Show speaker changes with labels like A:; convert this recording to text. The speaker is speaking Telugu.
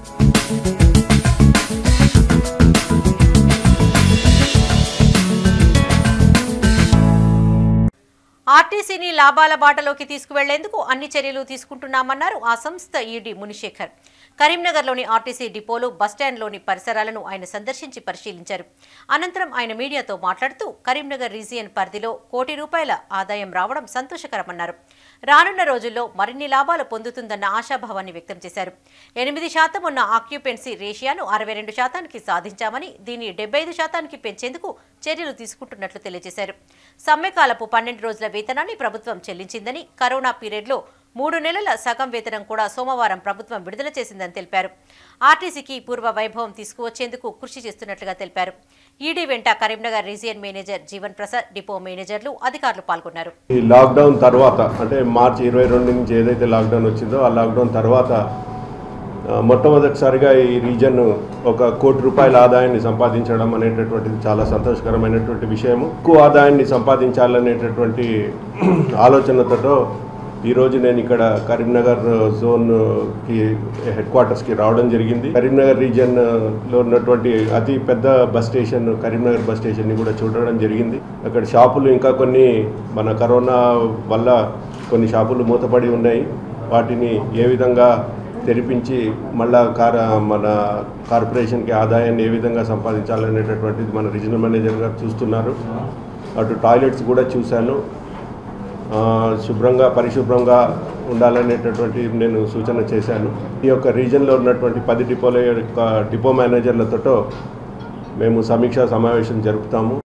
A: ఆర్టీసీని లాభాల బాటలోకి తీసుకువెళ్లేందుకు అన్ని చర్యలు తీసుకుంటున్నామన్నారు ఆ సంస్థ ఈడీ మునిశేఖర్ కరీంనగర్లోని ఆర్టీసీ డిపోలు బస్టాండ్లోని పరిసరాలను ఆయన సందర్శించి పరిశీలించారు అనంతరం ఆయన మీడియాతో మాట్లాడుతూ కరీంనగర్ రీజియన్ పరిధిలో కోటి రూపాయల ఆదాయం రావడం సంతోషకరమన్నారు రానున్న రోజుల్లో మరిన్ని లాభాలు పొందుతుందన్న ఆశాభావాన్ని వ్యక్తం చేశారు ఎనిమిది శాతం ఉన్న ఆక్యుపెన్సీ రేషియాను అరవై రెండు శాతానికి సాధించామని దీన్ని డెబ్బై ఐదు శాతానికి పెంచేందుకు చర్యలు తీసుకుంటున్నట్లు తెలియజేశారు సమ్మెకాలపు పన్నెండు రోజుల వేతనాన్ని ప్రభుత్వం చెల్లించిందని కరోనా పీరియడ్లో మూడు నెలల సగం వేతనం కూడా సోమవారం ప్రభుత్వం విడుదల చేసిందని తెలిపారు ఆర్టీసీకి పూర్వ వైభవం తీసుకువచ్చేందుకు కృషి చేస్తున్నట్లుగా తెలిపారు ఈడీ వెంట Karimnagar region manager Jeevan Prasad depot మేనేజర్లు అధికారులు పాల్గొన్నారు
B: ఈ లాక్డౌన్ తర్వాత అంటే మార్చి ఇరవై రెండు నుంచి ఏదైతే లాక్డౌన్ వచ్చిందో ఆ లాక్డౌన్ తర్వాత ఆ, మొట్టమొదటిసారిగా ఈ రీజన్ ఒక కోటి రూపాయల ఆదాయాన్ని సంపాదించడం అనేటటువంటిది చాలా సంతోషకరమైనటువంటి విషయము ఎక్కువ ఆదాయాన్ని సంపాదించాలనేటటువంటి ఆలోచనతో ఈరోజు నేను ఇక్కడ కరీంనగర్ జోన్కి హెడ్ క్వార్టర్స్కి రావడం జరిగింది కరీంనగర్ రీజియన్లో ఉన్నటువంటి అతి పెద్ద బస్ స్టేషన్ కరీంనగర్ బస్ స్టేషన్ని కూడా చూడడం జరిగింది అక్కడ షాపులు ఇంకా కొన్ని మన కరోనా వల్ల కొన్ని షాపులు మూతపడి ఉన్నాయి వాటిని ఏ విధంగా తెరిపించి మళ్ళా కార్ మన కార్పొరేషన్కి ఆదాయాన్ని ఏ విధంగా సంపాదించాలనేటటువంటిది మన రీజనల్ మేనేజర్ గారు చూస్తున్నారు అటు టాయిలెట్స్ కూడా చూశాను ఆ, శుభ్రంగా పరిశుభ్రంగా ఉండాలనేటటువంటి నేను సూచన చేశాను ఈ యొక్క రీజన్లో ఉన్నటువంటి పది డిపోల యొక్క డిపో మేనేజర్లతో మేము సమీక్షా సమావేశం జరుపుతాము